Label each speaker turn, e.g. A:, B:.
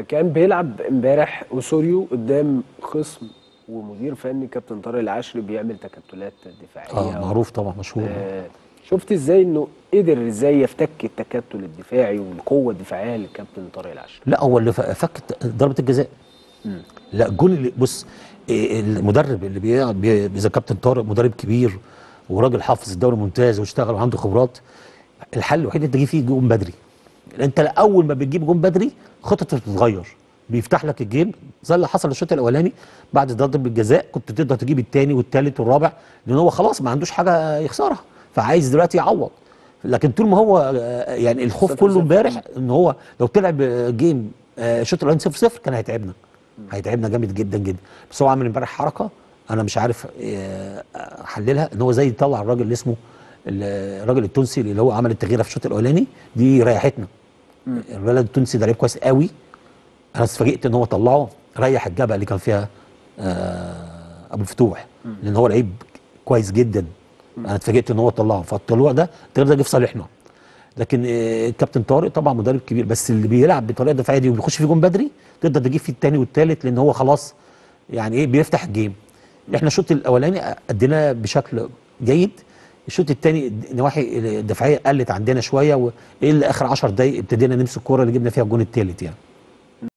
A: آه، كان بيلعب امبارح اوسوريو قدام خصم ومدير فني كابتن طارق العشري بيعمل تكتلات دفاعيه
B: اه معروف طبعا مشهور
A: آه، شفت ازاي انه قدر ازاي يفتك التكتل الدفاعي والقوه الدفاعيه للكابتن طارق العشري
B: لا هو اللي ف- فك ضربه الجزاء
A: مم.
B: لا الجون اللي بص إيه المدرب اللي بيلعب بي- اذا كابتن طارق مدرب كبير وراجل حافظ الدوري ممتاز واشتغل وعنده خبرات الحل الوحيد انت تجيب فيه جون بدري انت اول ما بتجيب جون بدري خطتك بتتغير بيفتح لك الجيم زي اللي حصل الشوط الاولاني بعد ضربه الجزاء كنت تقدر تجيب الثاني والثالث والرابع لان هو خلاص ما عندوش حاجه يخسرها فعايز دلوقتي يعوض لكن طول ما هو آه، يعني الخوف
A: صفر
B: كله
A: صفر.
B: امبارح ان هو لو طلع بجيم آه، الشوط الاولاني 0 0 كان هيتعبنا هيتعبنا جامد جدا جدا بس هو عامل امبارح حركه انا مش عارف آه، احللها ان هو زي يطلع الراجل اللي اسمه ال- الراجل التونسي اللي هو عمل التغيير في الشوط الاولاني دي ريحتنا الولد التونسي ده لعيب كويس قوي انا اتفاجئت ان هو طلعه ريح الجبهه اللي كان فيها آه، ابو الفتوح لان هو لعيب كويس جدا انا اتفاجئت ان هو طلعه فالطلوع ده التغيير ده جه في صالحنا لكن آه، الكابتن طارق طبعا مدرب كبير بس اللي بيلعب بطريقه دفاعيه دي وبيخش في جون بدري تقدر تجيب فيه الثاني والثالث لان هو خلاص يعني ايه بيفتح الجيم احنا الشوط الاولاني اديناه بشكل جيد الشوط الثاني النواحي الدفاعيه قلت عندنا شويه وايه اللي اخر 10 دقائق ابتدينا نمسك الكوره اللي جبنا فيها الجون الثالث يعني